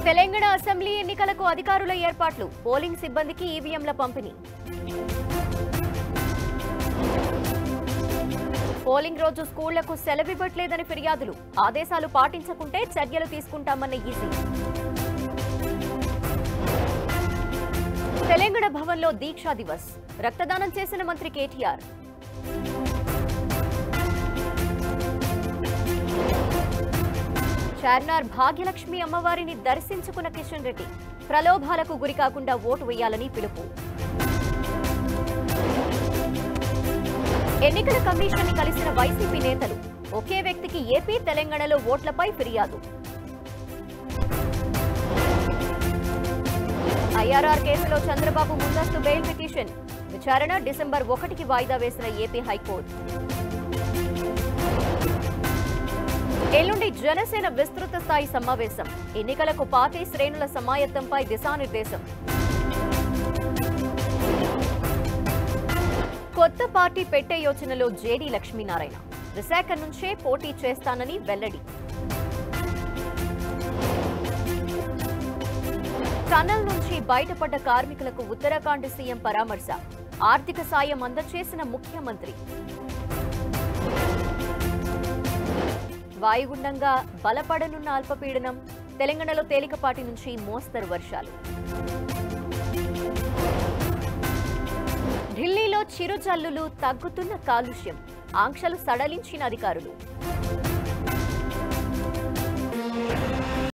Telangana assembly ఎన్నికలకు అధికారుల ఏర్పాట్లు పోలింగ్ సిబ్బందికి ఈవీఎంల పంపిణీ పోలింగ్ రోజు స్కూళ్లకు సెలవివ్వట్లేదని ఫిర్యాదులు ఆదేశాలు పాటించకుంటే చర్యలు తీసుకుంటామన్న ఈసీ తెలంగాణ భవన్లో దీక్షా దివస్ రక్తదానం చేసిన మంత్రి కేటీఆర్ చార్నార్ భాగ్యలక్ష్మి అమ్మవారిని దర్శించుకున్న కిషన్ రెడ్డి ప్రలోభాలకు గురికాకుండా ఓటు వేయాలని పిలుపు ఎన్నికల కమిషన్ ని కలిసిన వైసీపీ నేతలు ఒకే వ్యక్తికి ఏపీ తెలంగాణలో ఓట్లపై ఫిర్యాదు ఐఆర్ఆర్ కేసులో చంద్రబాబు ముందస్తు బెయిల్ పిటిషన్ విచారణ డిసెంబర్ ఒకటికి వాయిదా వేసిన ఏపీ హైకోర్టు ఎల్లుండి జనసేన విస్తృత స్థాయి సమావేశం ఎన్నికలకు పార్టీ శ్రేణుల సమాయత్తంపై దిశానిర్దేశం కొత్త పార్టీ పెట్టే యోచనలో జేడీ లక్ష్మీనారాయణ విశాఖ నుంచే పోటీ చేస్తానని వెల్లడి టనల్ నుంచి బయటపడ్డ కార్మికులకు ఉత్తరాఖండ్ సీఎం పరామర్శ ఆర్థిక సాయం అందచేసిన ముఖ్యమంత్రి వాయుగుండంగా బలపడనున్న అల్పపీడనం తెలంగాణలో తేలికపాటి నుంచి మోస్తరు వర్షాలు ఢిల్లీలో చిరుజల్లులు తగ్గుతున్న కాలుష్యం ఆంక్షలు సడలించిన అధికారులు